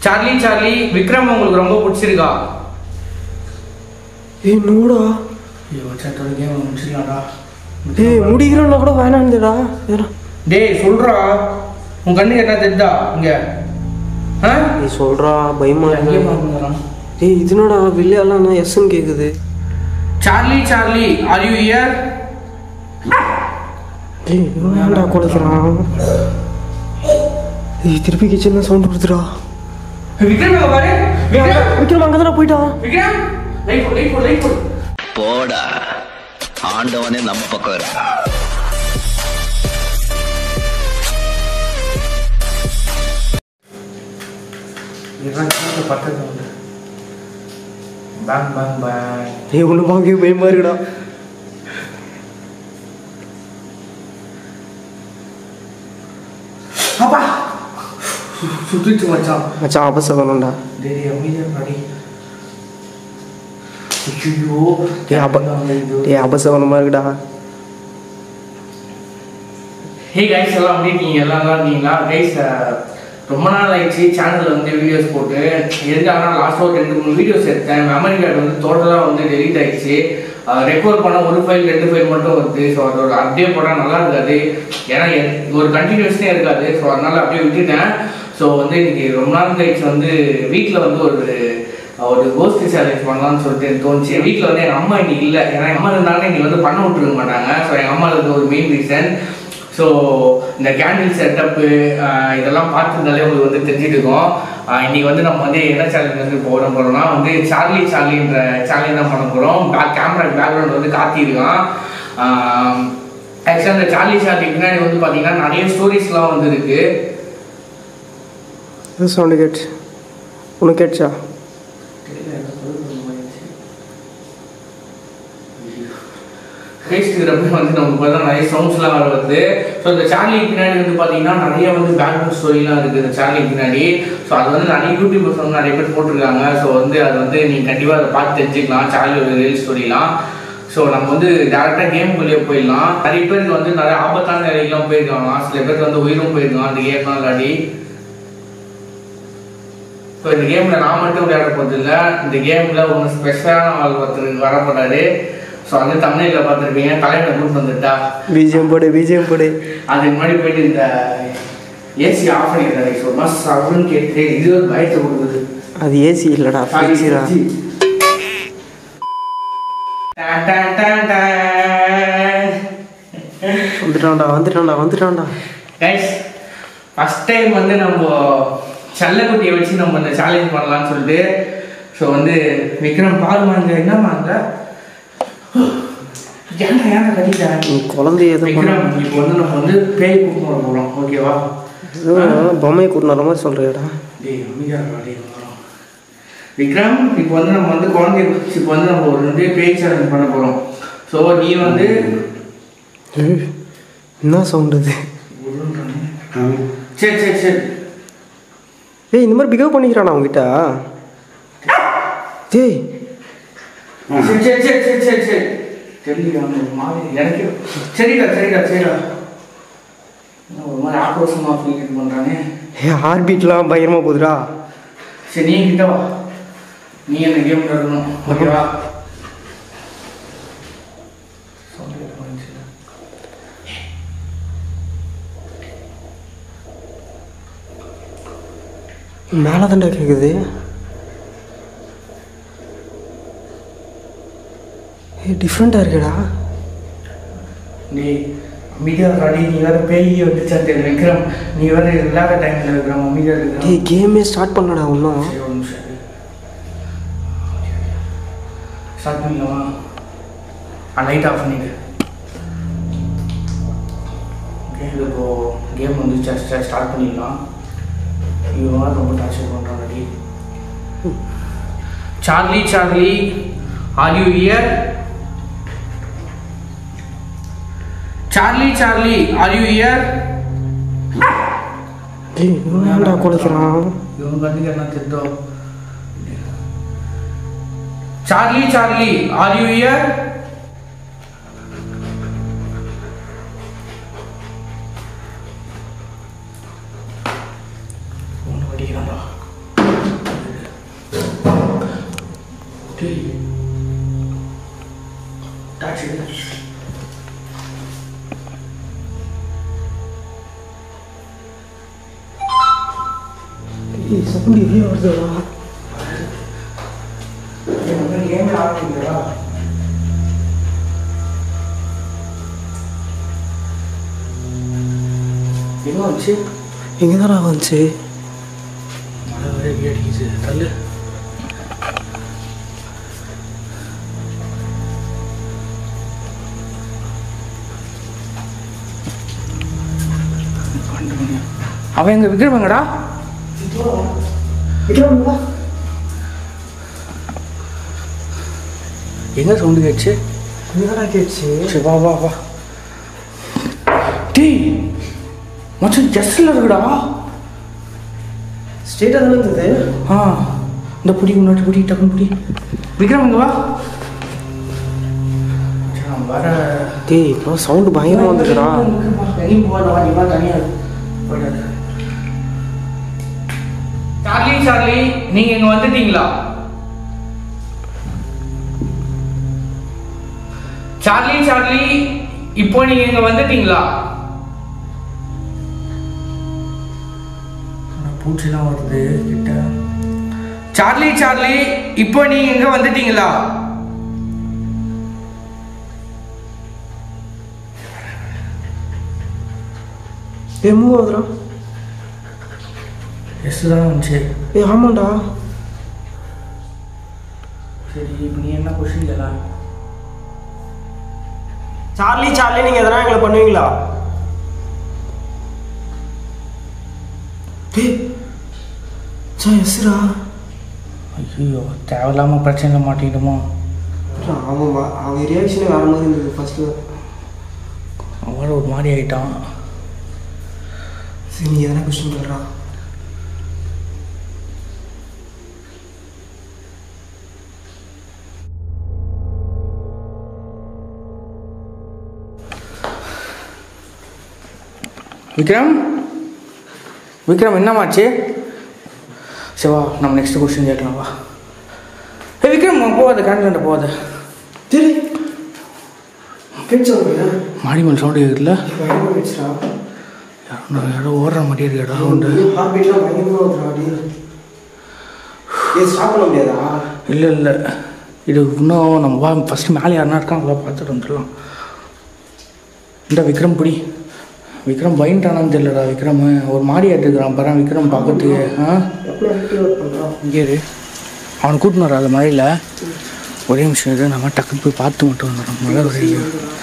Charlie Charlie Vikram உங்களுக்கு ரொம்ப பிடிச்சிருக்கா ஏய் நோடா ஐயோ சேட்டோட கேம் முடிச்சிடலாம்டா ஏய் முடிக்கிறோம்னா கூட வேணாம்டா ஏடா டேய் சொல்றா உன் கண்ணுக்கு என்ன தெரியுதா இங்க ஆ நீ சொல்றா பயமா எங்கேயோ இருக்கு பார்க்கணும். ஏய் இதுனடா வில்லியாலாம் எஸ்ன்னு கேக்குது Charlie Charlie are you here ஏய் இவன் ஏன்டா குலைக்கிறான் ஏய் திருப்பி கிச்சன்ல சவுண்ட் கொடுத்துடா விக்ரம் அங்க பாரு விக்ரம் விக்ரம் அங்கே தானே போயிட்டான் விக்ரம் லைட் போடு லைட் போடு லைட் போடு போடா ஆண்டவனே நம்ம பக்கம் இருக்கா இதெல்லாம் பத்தது உண்டு பேங் பேங் பேங் ஏய் ஒன்று வாங்கி பயமா இருக்குடா அப்பா சுத்திட்டு மச்சான் மச்சான் அபசகனம்டா டேய் அமைதியா படி ஐயோ டேய் அப டேய் அபசகனமாக இருக்குடா ஹே கைஸ் எல்லாம் எப்படி இருக்கீங்க எல்லாம் நல்லா இருக்கீங்களா கைஸ் ரொம்ப நாள் ஆயிடுச்சு சேனலில் வந்து வீடியோஸ் போட்டு எதுக்காக லாஸ்ட் ஒரு ரெண்டு மூணு வீடியோஸ் எடுத்தேன் மெமரி கார்டு வந்து டோட்டலாக வந்து டெலீட் ஆயிடுச்சு ரெக்கார்ட் பண்ண ஒரு ஃபைல் ரெண்டு ஃபைல் மட்டும் வருது ஸோ அதோட அப்படியே போட்டால் நல்லா இருக்காது ஏன்னா எ- ஒரு கண்டினியூஸ்னே இருக்காது ஸோ அதனால அப்படியே விட்டுட்டேன் ஸோ வந்து இன்னைக்கு ரொம்ப நாள் கழிச்சு வந்து வீட்டில் வந்து ஒரு ஒரு கோஸ்ட் சேலஞ்ச் பண்ணலாம்னு சொல்லிட்டு எனக்கு தோணுச்சு வீட்டில் வந்து எங்கள் அம்மா இன்னைக்கு இல்லை ஏன்னா எங்கள் அம்மா இருந்தாலும் இன்னைக்கு வந்து பண்ண விட்டுருக்க மாட்டாங்க ஸோ எங்கள் அம்மா இருக்க ஒரு மெயின் ரீசன் ஸோ இந்த கேண்டில் செட்டப்பு இதெல்லாம் பார்த்துருந்தாலே உங்களுக்கு வந்து தெரிஞ்சுட்டு இருக்கோம் ஆஹ் இன்னைக்கு வந்து நம்ம வந்து என்ன சேனல் வந்து போட போறோம்னா வந்து சார்லி சார்லின்ற சேனல் தான் பண்ண போகிறோம் பேக் கேமரா பேக்ரவுண்ட் வந்து காத்திருக்கான் ஆக்சுவலாக இந்த சார்லி சார்லி பின்னாடி வந்து பார்த்தீங்கன்னா நிறைய ஸ்டோரிஸ்லாம் வந்து இருக்கு இது சவுண்டு கேட்டுச்சு உனக்கு கேட்டுச்சா பேசிக்கிறப்ப வந்து நமக்கு பார்த்தா நிறைய சவுண்ட்ஸ்லாம் வர வருது ஸோ இந்த சார்லி பின்னாடி வந்து பார்த்தீங்கன்னா நிறைய வந்து பேக்ரவுண்ட் ஸ்டோரிலாம் இருக்குது இந்த சார்லி பின்னாடி ஸோ அது வந்து நிறைய யூடியூபர்ஸ் வந்து நிறைய பேர் போட்டிருக்காங்க ஸோ வந்து அது வந்து நீங்கள் கண்டிப்பாக அதை பார்த்து தெரிஞ்சுக்கலாம் சார்லியோட ரியல் ஸ்டோரிலாம் ஸோ நம்ம வந்து டேரெக்டாக கேமுக்குள்ளேயே போயிடலாம் நிறைய பேருக்கு வந்து நிறைய ஆபத்தான நிலைக்கெல்லாம் போயிருக்காங்க சில பேருக்கு வந்து உயிரும் போயிருக்காங்க அந்த கேம்லாம் விளையாடி ஸோ இந்த கேமில் நான் மட்டும் விளையாட போகிறது இல்லை இந்த கேமில் ஒன்று ஸ்பெஷலான ஆள் ஒருத்தர் வர போறாரு ஸோ அந்த தமிழில் பார்த்துருப்பீங்க தலைவனை கூட்டு வந்துட்டா பிஜிஎம் போடு பிஜிஎம் போடு அதுக்கு முன்னாடி போயிட்டு இந்த ஏசி ஆஃப் பண்ணிக்கிறாரு ஸோ மஸ் அப்படின்னு கேட்டு இது ஒரு பயத்தை கொடுக்குது அது ஏசி இல்லடா ஃப்ரிட்ஜிடா டான் டான் டான் டான். வந்துட்டான்டா வந்துட்டான்டா வந்துட்டான்டா கைஸ் ஃபஸ்ட் டைம் வந்து நம்ம செல்லக்குட்டியை வச்சு நம்ம இந்த சேலஞ்ச் பண்ணலாம்னு சொல்லிட்டு ஸோ வந்து விக்ரம் பாருமா இங்க என்னம்மா அங்க ஏன்டா ஏன்டா கட்டிட்டேன் நீ குழந்தைய எதுவும் பண்ண விக்ரம் இப்போ வந்து நம்ம வந்து பேய் கூப்பிட்டு வர போகிறோம் ஓகேவா ஏதோ பொம்மையை கூட்டின மாதிரி சொல்றியாடா டேய் அமைதியா இருடா, டேய் வரோம். விக்ரம் இப்போ வந்து நம்ம வந்து குழந்தைய வச்சு இப்போ வந்து நம்ம ஒரு வந்து பேய் சேலஞ்ச் பண்ண போகிறோம் ஸோ நீ வந்து ஏய், என்ன சவுண்ட் இது சரி சரி சரி ஏய் இந்த மாதிரி பிகேவ் பண்ணிக்கிறானா அவங்ககிட்ட ஏய் சரி சரி சரி சரி சரி சரி தெரியல ஒரு மாதிரி எனக்கு சரிடா சரிடா சரிடா என்ன ஒரு மாதிரி ஆக்ரோஷமாக ஃபீல் இது பண்ணுறானே ஏ ஹார்ட் பீட்லாம் பயங்கரமா போகுதுடா சரி நீ கிட்ட வா நீ அந்த கேம் இருக்கணும் ஓகேவா மேலே தான்டா கேட்குது ஏய் டிஃப்ரெண்ட்டாக இருக்குடா நீ அமைதியாக ராடி நீ வேற பேய் வந்துச்சா தெரியல விக்ரம் நீ வேற இல்லாத டைமில் விக்ரம் அமைதியாக இருக்கிறான் ஏய் கேமே ஸ்டார்ட் பண்ணடா இன்னும் சரி ஒரு நிமிஷம் இரு. ஸ்டார்ட் பண்ணிக்கலாமா ஆ லைட் ஆஃப் பண்ணிடு ஓகே இது இப்போ கேம் வந்து ஸ்டார்ட் பண்ணிடலாம் இவன் ரொம்ப டார்ச்சர் பண்ணுறான் ready Charlie Charlie are you here Charlie Charlie are you here ஏய் இவன் ஏன்டா குலைக்கிறான் இவன் கண்ணுக்கு என்ன தெரியும் Charlie Charlie are you here ஒன்று படிக்கிறான்டா டாக்ஸி ஏய் சவுண்ட் எவ்வளோ வருதுடா கேம் ஆரம்பிக்கிறா எங்க வந்துச்சு எங்கே தானே வந்துச்சு மழை வர அடிக்குது தள்ளு அவன் எங்க விக்ரமங்கடா எங்க சவுண்டு கேட்டுச்சு என்னடா கேட்டுச்சு சரி வா வா வா டேய் மச்சான் ஜஸ்டில் இருக்குடா ஸ்ட்ரெயிட்டாக தானே இருந்தது ஆ இந்த புடி முன்னாடி புடி டக்குன்னு புடி விக்ரம் இங்க வா மச்சான், வர டேய் இப்போ சவுண்டு பயங்கரமாக வந்துச்சுடா எங்கேயும் போகாத வா நீ வா தனியா இரு. போயிடாத சார்லி சார்லி நீங்க இங்க வந்துட்டீங்களா சார்லி சார்லி இப்போ நீங்க இங்க வந்துட்டீங்களா பூச்சிலாம் வருது கிட்ட சார்லி சார்லி இப்போ நீங்க இங்க வந்துட்டீங்களா ஏ மூவ் ஆகுதுடா எஸ் தான் வந்துச்சு ஏ ஆமாண்டா சரி இப்போ நீ என்ன கொஸ்டின் கேட்கலாம் சார்லி சார்லி நீங்கள் எதனா எங்களை பண்ணுவீங்களா ஏய் சா எஸ்ரா ஐயோ தேவையில்லாம பிரச்சனையில மாட்டிக்கிட்டோமோ அவன் வா- அவன் ரியாக்ஷனே வேற மாதிரி இருந்தது ஃபஸ்ட்டு அவள ஒரு மாதிரி ஆயிட்டான் சரி நீ எதனா கொஸ்டின் கேட்குறா விக்ரம் விக்ரம் என்னமாச்சு சரி வா நம்ம நெக்ஸ்ட் கொஸ்டின் கேட்கலாம் வா ஏ விக்ரம் போகாத கேண்டீன்ட்ட போகாத சரி கேட்டுச்சா உங்களுக்கு மாடி மேல் சவுண்டு கேட்குதுல பயங்கரமாக கேட்டுச்சா யாரோ யாரோ ஓடுற மாதிரி இருக்கா சவுண்டு ஹார்ட் பீட்லாம் பயங்கரமாக வந்துடா அப்படி ஏ ஸ்டாப் பண்ண முடியாதா இல்லை இல்லை இது இன்னும் நம்ம வா ஃபஸ்ட்டு மேலே யாருனா இருக்காங்களா பார்த்துட்டு வந்துடலாம் இந்த விக்ரம் பிடி விக்ரம் பயன்ட்டானான்னு தெரியலடா விக்ரம் ஒரு மாடி ஆட்டுக்கிறான் பாரு விக்ரம் பார்க்கறதுக்கு ஆ எப்படி ஆக்டிவ் ஒர்க் பண்ணுறான் இங்கே இரு அவனை கூட்டின்னு வராத மழையில் ஒரே நிமிஷம் இரு நம்ம டக்குன்னு போய் பார்த்து மட்டும் வந்துடும் மழை வரையில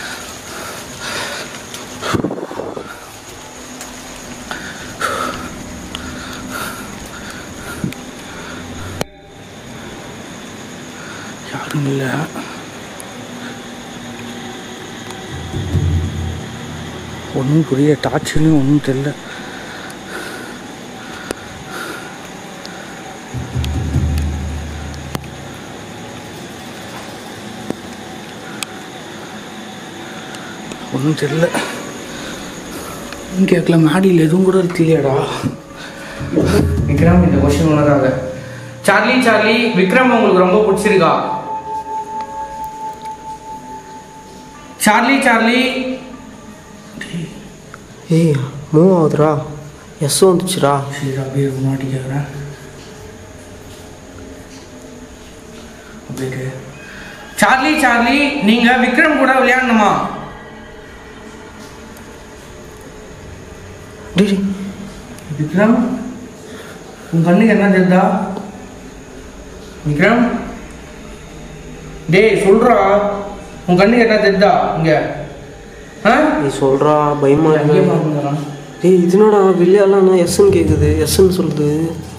யாரும் இல்லை ஒன்றும் புரிய டார்ச்லையும் ஒன்றும் தெரியல ஒன்றும் தெரியல கேட்கல மாடியில் எதுவும் கூட இல்லையாடா விக்ரம் இந்த கொஸ்டின் உணராங்க சார்லி சார்லி விக்ரம் உங்களுக்கு ரொம்ப பிடிச்சிருக்கா சார்லி சார்லி ஏய் மூவ் ஆகுதுடா எஸ் வந்துச்சுடா சரி அப்படியே முன்னாடி கேட்குறேன் அப்படியே கேளு. சார்லி சார்லி நீங்க விக்ரம் கூட விளையாடணுமா டேய் டேய், விக்ரம் உன் கண்ணுக்கு என்ன தெரியுதா விக்ரம் டேய் சொல்றா உன் கண்ணுக்கு என்ன தெரியுதா இங்க ஆ நீ சொல்கிறா பயமா அங்கேயே இருக்கு பார்க்கணுங்கிறான். டேய் இதுனடா வெளியாலாம் எஸ்ன்னு கேட்குது எஸ்ன்னு சொல்லுது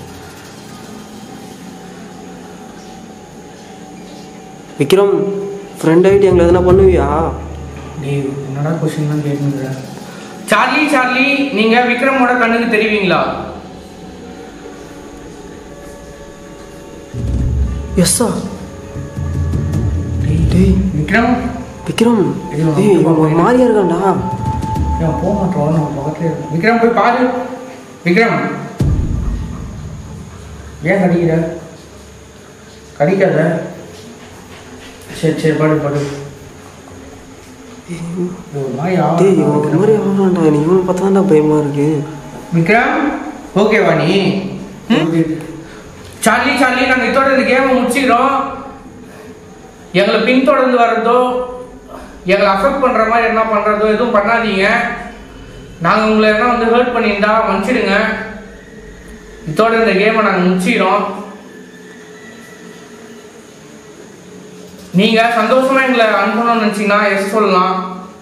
விக்ரம் ஃப்ரெண்ட் ஆகிட்டு எங்களை எதனா பண்ணுவியா டேய் என்னடா கொஸ்டின்லாம் கேட்குங்கிற சார்லி சார்லி நீங்க விக்ரமோட கண்ணுக்கு தெரிவிங்களா எஸ்ஸா டேய் டேய் விக்ரம் விக்ரம் ஐயோ, ஏய் அப்பா இவன் ஒரு மாதிரியா இருக்கான்டா இவன் போக மாட்டோம் நம்ம பக்கத்துல இருக்கு. விக்ரம் போய் பாரு விக்ரம் ஏன் கடிக்கிற கடிக்காத சரி சரி படு படு ஒரு மாதிரி டேய் ஆகும். இவன் ஒரு மாதிரி ஆகலாம்டா எனக்கு இவனை பார்த்தா தான்டா பயமா இருக்கு விக்ரம் ஓகேவா நீ ம்? சார்லி சார்லி நாங்க இதோட இந்த கேமை முடிச்சுக்கிறோம் எங்களை பின்தொடர்ந்து வர்றதோ எங்களை அஃபெக்ட் பண்ற மாதிரி என்ன பண்றதோ எதுவும் பண்ணாதீங்க நாங்க உங்களை என்ன வந்து ஹர்ட் பண்ணியிருந்தா மன்னிச்சிடுங்க இதோட இந்த கேமை நாங்க முடிச்சுக்கிறோம் நீங்க சந்தோஷமா எங்களை அனுப்பணும்னு நினைச்சீங்கன்னா எஸ் சொல்லலாம்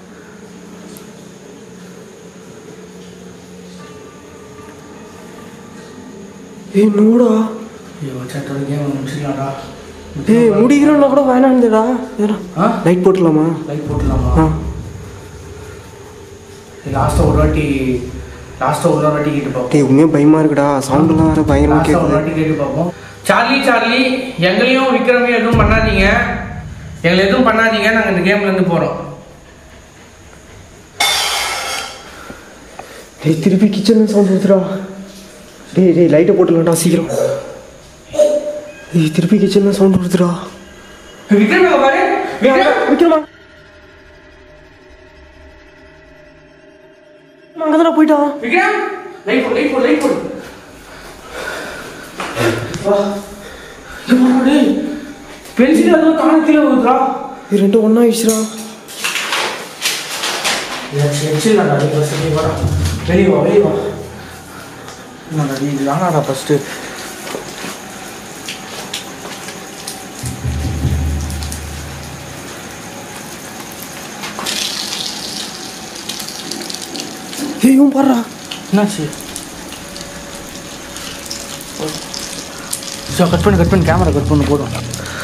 ஏய் நோடா ஐயோ சட்டோட கேமை முடிச்சுக்கலாம்டா டேய் முடிக்கிறோம்னா கூட வேணாம்டா ஏடா ஆ லைட் போட்டுடலாமா லைட் போட்டுடலாமா ஆ லாஸ்ட்டாக ஒரு வாட்டி லாஸ்ட்டாக ஒரு வாட்டி கேட்டு பார்ப்போம் டேய் உண்மையாக பயமா இருக்குடா சவுண்ட்லாம் வேற பயங்கரமா லாஸ்ட்டாக ஒரு கேட்குது வாட்டி கேட்டு பார்ப்போம் சார்லி சார்லி எங்களையும் விக்ரமையும் எதுவும் பண்ணாதீங்க எங்களை எதுவும் பண்ணாதீங்க நாங்கள் இந்த கேம்ல இருந்து போகிறோம் டேய் திருப்பி கிச்சன் சவுண்ட் வருதுடா டேய் டேய் லைட்டை போட்டுடலாம்டா சீக்கிரம் டேய் திருப்பி கிச்சன் சவுண்ட் வருதுடா விக்ரம் எங்க பாரு விக்ரம் விக்ரமா அங்கதானே போயிட்டான் விக்ரம் லைட் போடு லைட் போடு லைட் போடு வா இங்க பாரு டேய் பென்சில் அதுவும் தானே கீழே விழுதுடா இது ரெண்டும் ஒன்றா ஆயிடுச்சுடா பென்சில் நான் அடி ஃபஸ்ட்டு நீ வரா வெளியே வா வெளியே வா நான் அடி இது தானாடா ஃபஸ்ட்டு ஏய் இவன் பாடுறா என்னாச்சு ஸோ கட் பண்ணு கட் பண்ணு கேமரா கட் பண்ணு போதும்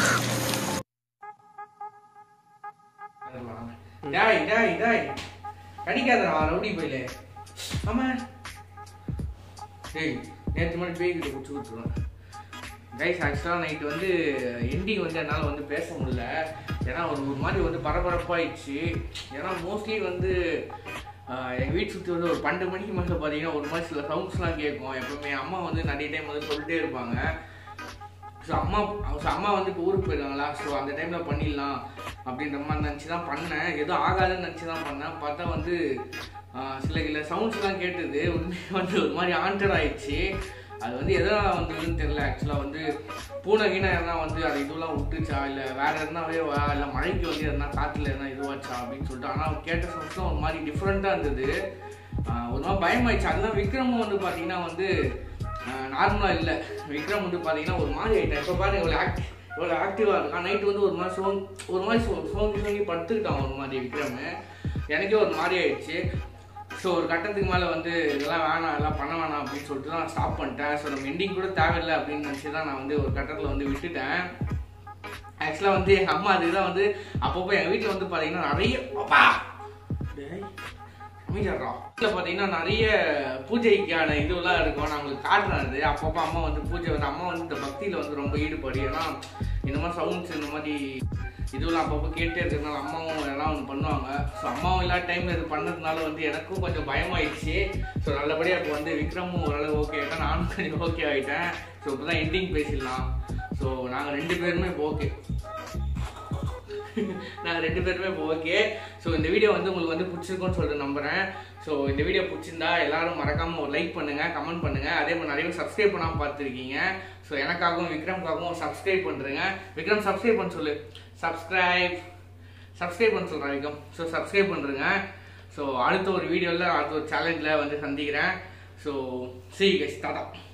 டேய் டேய் டேய் கடிக்காதடா ரவுடி போயிலே ஆமா டேய் நேற்று மாதிரி பேய்கிட்ட குச்சி கொடுத்துருவேன் கைஸ் ஆக்சுவலாக நைட்டு வந்து எண்டிங் வந்து என்னால் வந்து பேச முடியல ஏன்னா ஒரு ஒரு மாதிரி வந்து பரபரப்பாயிடுச்சு ஏன்னா மோஸ்ட்லி வந்து எங்கள் வீட்டு சுற்றி வந்து ஒரு பன்னெண்டு மணிக்கு மேலே பார்த்தீங்கன்னா ஒரு மாதிரி சில சவுண்ட்ஸ்லாம் கேட்கும் எப்பவுமே அம்மா வந்து நிறைய டைம் வந்து சொல்லிட்டே இருப்பாங்க ஸோ அம்மா ஸோ அம்மா வந்து இப்போ ஊருக்கு போயிருக்காங்களா ஸோ அந்த டைமில் பண்ணிடலாம் அப்படின்ற மாதிரி நினச்சி தான் பண்ணேன் எதுவும் ஆகாதுன்னு நினச்சி தான் பண்ணேன் பார்த்தா வந்து ஆஹ், சில சில சவுண்ட்ஸ்லாம் கேட்டது உண்மையாக வந்து ஒரு மாதிரி ஆண்டட் ஆயிடுச்சு அது வந்து எதனால் வந்ததுன்னு தெரியல ஆக்சுவலாக வந்து பூனை கீனை எதனா வந்து அது இதுவெல்லாம் விட்டுச்சா இல்லை வேற எதனாவே வா இல்லை மழைக்கு வந்து எதனா காற்றுல எதனா இதுவாச்சா அப்படின்னு சொல்லிட்டு ஆனால் கேட்ட சவுண்ட்ஸ்லாம் ஒரு மாதிரி டிஃப்ரெண்ட்டாக இருந்தது ஆஹ், ஒரு மாதிரி பயமாயிடுச்சு அதுதான் விக்ரமும் வந்து பார்த்தீங்கன்னா வந்து நார்மலாக இல்லை விக்ரம் வந்து பார்த்தீங்கன்னா ஒரு மாதிரி ஆகிட்டேன் இப்போ பாருங்க இவ்வளோ ஆக்ட் இவ்வளோ ஆக்டிவாக இருக்கான் நைட்டு வந்து ஒரு மாதிரி சோங் ஒரு மாதிரி சோ சோங்கி சோங்கி படுத்துக்கிட்டான் ஒரு மாதிரி விக்ரம் எனக்கே ஒரு மாதிரி ஆயிடுச்சு ஸோ ஒரு கட்டத்துக்கு மேலே வந்து இதெல்லாம் வேணாம் எல்லாம் பண்ண வேணாம் அப்படின்னு சொல்லிட்டு தான் ஸ்டாப் பண்ணிட்டேன் ஸோ நம்ம எண்டிங் கூட தேவையில்லை அப்படின்னு நினச்சி தான் நான் வந்து ஒரு கட்டத்தில் வந்து விட்டுட்டேன் ஆக்சுவலாக வந்து எங்கள் அம்மா அதுதான் வந்து அப்பப்போ எங்கள் வீட்டில் வந்து பார்த்தீங்கன்னா நிறைய அப்பா டேய் அமைதியாடுறா வீட்டில் பார்த்தீங்கன்னா நிறைய பூஜைக்கான இதுவெல்லாம் இருக்கும் நான் உங்களுக்கு காட்டுறேன் அது அப்பப்போ அம்மா வந்து பூஜை வந்து அம்மா வந்து இந்த பக்தியில் வந்து ரொம்ப ஈடுபாடு ஏன்னா இந்த மாதிரி சவுண்ட்ஸ் இந்த மாதிரி இதுவெல்லாம் அப்பப்போ கேட்டே இருக்கிறதுனால அம்மாவும் எல்லாம் ஒன்று பண்ணுவாங்க ஸோ அம்மாவும் இல்லாத டைமில் இது பண்ணதுனால வந்து எனக்கும் கொஞ்சம் பயமாயிடுச்சு ஸோ நல்லபடியாக இப்போ வந்து விக்ரமும் ஓரளவு ஓகே ஆகிட்டேன் நானும் கொஞ்சம் ஓகே ஆகிட்டேன் ஸோ இப்போ தான் எண்டிங் பேசிடலாம் ஸோ நாங்கள் ரெண்டு பேருமே இப்போ ஓகே நாங்கள் ரெண்டு பேருமே இப்போ ஓகே ஸோ இந்த வீடியோ வந்து உங்களுக்கு வந்து பிடிச்சிருக்கும்னு சொல்லிட்டு நம்புகிறேன் ஸோ இந்த வீடியோ பிடிச்சிருந்தா எல்லாரும் மறக்காமல் ஒரு லைக் பண்ணுங்கள் கமெண்ட் பண்ணுங்கள் அதே மாதிரி நிறைய பேர் சப்ஸ்கிரைப் பண்ணாமல் பார்த்துருக்கீங்க ஸோ எனக்காகவும் விக்ரம்காகவும் சப்ஸ்கிரைப் பண்ணுறேங்க விக்ரம் சப்ஸ்கிரைப் பண்ண சொல்லு சப்ஸ்கிரைப் சப்ஸ்கிரைப் பண்ண சொல்கிறேன் விக்ரம் ஸோ சப்ஸ்கிரைப் பண்ணுறேங்க ஸோ அடுத்த ஒரு வீடியோவில் அடுத்த ஒரு சேலஞ்சில் வந்து சந்திக்கிறேன் ஸோ சி கஸ் டாடா